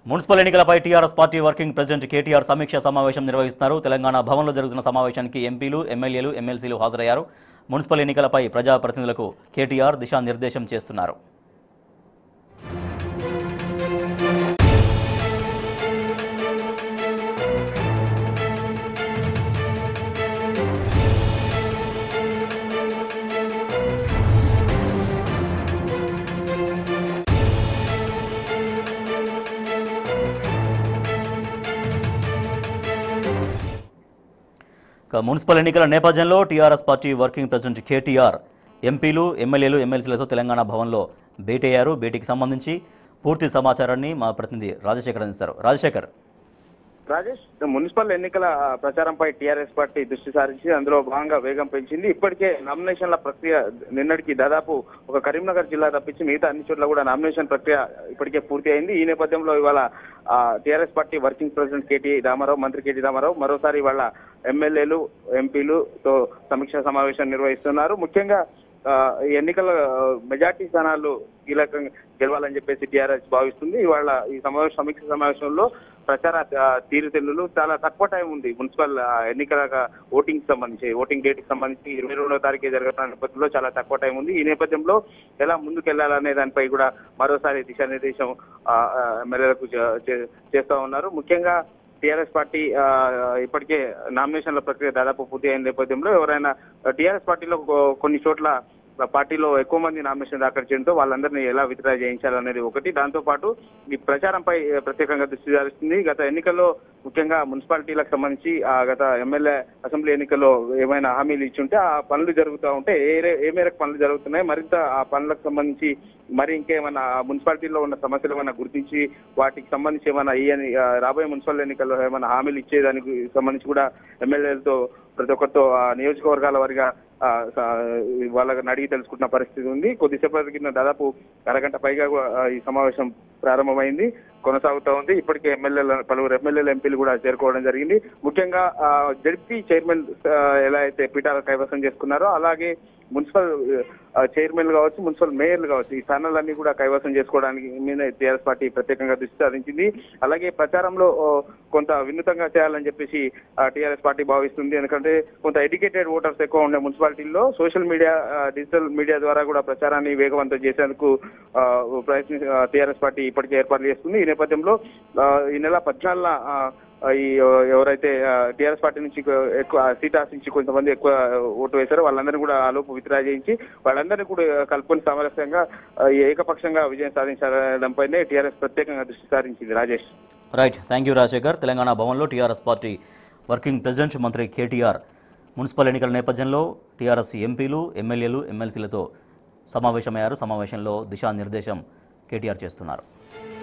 municipal ఎన్నికలపై TRS party working president KTR సమీక్ష సమావేశం నిర్వహిస్తున్నారు తెలంగాణ భవన్లో జరుగుతున్న సమావేశానికి ఎంపీలు ఎమ్మెల్యేలు ఎమ్మెల్సీలు హాజరయ్యారు మున్సిపల్ ఎన్నికలపై ప్రజాప్రతినిధులకు కేటీఆర్ దిశానిర్దేశం చేస్తున్నారు ఇక మున్సిపల్ ఎన్నికల నేపథ్యంలో TRS party working president KTR ఎంపీలు ఎమ్మెల్యేలు ఎమ్మెల్సీలతో తెలంగాణ భవన్లో భేటీ అయ్యారు భేటీకి సంబంధించి పూర్తి సమాచారాన్ని మా ప్రతినిధి రాజశేఖర్ అందిస్తారు రాజశేఖర్ రాజేష్ మున్సిపల్ ఎన్నికల ప్రచారంపై టీఆర్ఎస్ పార్టీ దృష్టి సారించి అందులో భాగంగా వేగం పెంచింది ఇప్పటికే నామినేషన్ల ప్రక్రియ నిన్నటికి దాదాపు ఒక కరీంనగర్ జిల్లా తప్పించి మిగతా అన్ని చోట్ల కూడా నామినేషన్ ప్రక్రియ ఇప్పటికే పూర్తి అయింది ఈ నేపథ్యంలో ఇవాళ TRS party working president KT Rama Rao మంత్రి కేటీ రామారావు మరోసారి ఇవాళ ఎమ్మెల్యేలు ఎంపీలుతో సమీక్షా సమావేశం నిర్వహిస్తున్నారు ముఖ్యంగా ఆ, ఈ ఎన్నికల ఆ, మెజార్టీ స్థానాలు కీలకంగా గెలవాలని చెప్పేసి టీఆర్ఎస్ భావిస్తుంది ఇవాళ ఈ సమావేశ సమీక్ష సమావేశంలో ప్రచార ఆ, తీరుతెల్లులు చాలా తక్కువ టైం ఉంది మున్సిపల్ ఆ, ఎన్నికల ఓటింగ్ సంబంధించి ఓటింగ్ డేట్ కి సంబంధించి ఇరవై రెండవ తారీఖు జరగనున్న నేపథ్యంలో చాలా తక్కువ టైం ఉంది ఈ నేపథ్యంలో ఎలా ముందుకు వెళ్ళాలనే దానిపై కూడా మరోసారి దిశానిర్దేశం ఆ, ఆ, ఎమ్మెల్యేలకు చే- చే- చేస్తా ఉన్నారు ముఖ్యంగా టీఆర్ఎస్ పార్టీ ఆ, ఇప్పటికే నామినేషన్ల ప్రక్రియ దాదాపు పూర్తి అయిన నేపథ్యంలో ఎవరైనా టీఆర్ఎస్ పార్టీలో కొ- కొన్ని చోట్ల పార్టీలో ఎక్కువ మంది నామినేషన్ దాఖలు చేయడంతో వాళ్ళందరినీ ఎలా విత్డ్రా చేయించాలనేది ఒకటి దాంతో పాటు ఈ ప్రచారంపై ప్రత్యేకంగా దృష్టి సారిస్తుంది గత ఎన్నికల్లో ముఖ్యంగా మున్సిపాలిటీలకు సంబంధించి ఆ గత ఎమ్మెల్యే అసెంబ్లీ ఎన్నికల్లో ఏమైనా హామీలు ఇచ్చుంటే ఆ పనులు జరుగుతూ ఉంటే ఏ రే- ఏ మేరకు పనులు జరుగుతున్నాయి మరింత ఆ పనులకు సంబంధించి మరి ఇంకేమైనా ఆ మున్సిపాలిటీలో ఉన్న సమస్యలు ఏమైనా గుర్తించి వాటికి సంబంధించి ఏమైనా ఈ ఎన్ని- ఆ రాబోయే మున్సిపల్ ఎన్నికల్లో ఏమైనా హామీలు ఇచ్చేదానికి సంబంధించి కూడా ఎమ్మెల్యేలతో ప్రతి ఒక్కరితో ఆ నియోజకవర్గాల వారిగా ఆ, స- వాళ్ళని అడిగి తెలుసుకుంటున్న పరిస్థితి ఉంది కొద్దిసేపటి కింద దాదాపు అరగంట పైగా కూడా, ఆ, ఈ సమావేశం ప్రారంభమైంది కొనసాగుతూ ఉంది ఇప్పటికే ఎమ్మెల్యేల పలువురు ఎమ్మెల్యేల ఎంపీలు కూడా చేరుకోవడం జరిగింది ముఖ్యంగా జడ్పీ చైర్మన్ ఆ, ఎలా అయితే పీఠాలు కైవసం చేసుకున్నారో అలాగే మున్సిపల్ ఆ, చైర్మన్లు కావచ్చు మున్సిపల్ మేయర్లు కావచ్చు ఈ స్థానాలన్నీ కూడా కైవసం చేసుకోవడానికి మీద టీఆర్ఎస్ పార్టీ ప్రత్యేకంగా దృష్టి సారించింది అలాగే ప్రచారంలో ఓ, కొంత వినూతంగా చేయాలని చెప్పేసి టీఆర్ఎస్ పార్టీ భావిస్తుంది ఎందుకంటే కొంత ఎడ్యుకేటెడ్ ఓటర్స్ ఎక్కువ ఉండే మున్సిపాలిటీల్లో సోషల్ మీడియా డిజిటల్ మీడియా ద్వారా కూడా ప్రచారాన్ని వేగవంతం చేసేందుకు ఆ, ప్రయత్ని టీఆర్ఎస్ పార్టీ ఇప్పటికే ఏర్పాట్లు చేస్తుంది ఈ నేపథ్యంలో ఆ, ఈ నెల పద్నాలుగున ఆ, ఈ ఎవరైతే టీఆర్ఎస్ పార్టీ నుంచి ఎక్కువ సీట్ ఆశించి కొంతమంది ఎక్కువ ఓటు వేశారో వాళ్ళందరినీ కూడా ఆ లోపు విత్డ్రా చేయించి వాళ్ళందరినీ కూడా కలుపుకొని సామరస్యంగా ఆ, ఈ ఏకపక్షంగా విజయం సాధించడంపైనే టీఆర్ఎస్ ప్రత్యేకంగా దృష్టి సారించింది Rajesh right thank you Rajasekhar Telangana భవన్లో టీఆర్ఎస్ పార్టీ వర్కింగ్ ప్రెసిడెంట్ మంత్రి కేటీఆర్ మున్సిపల్ ఎన్నికల నేపథ్యంలో టీఆర్ఎస్ ఎంపీలు ఎమ్మెల్యేలు ఎమ్మెల్సీలతో సమావేశమయ్యారు సమావేశంలో దిశానిర్దేశం కేటీఆర్ చేస్తున్నారు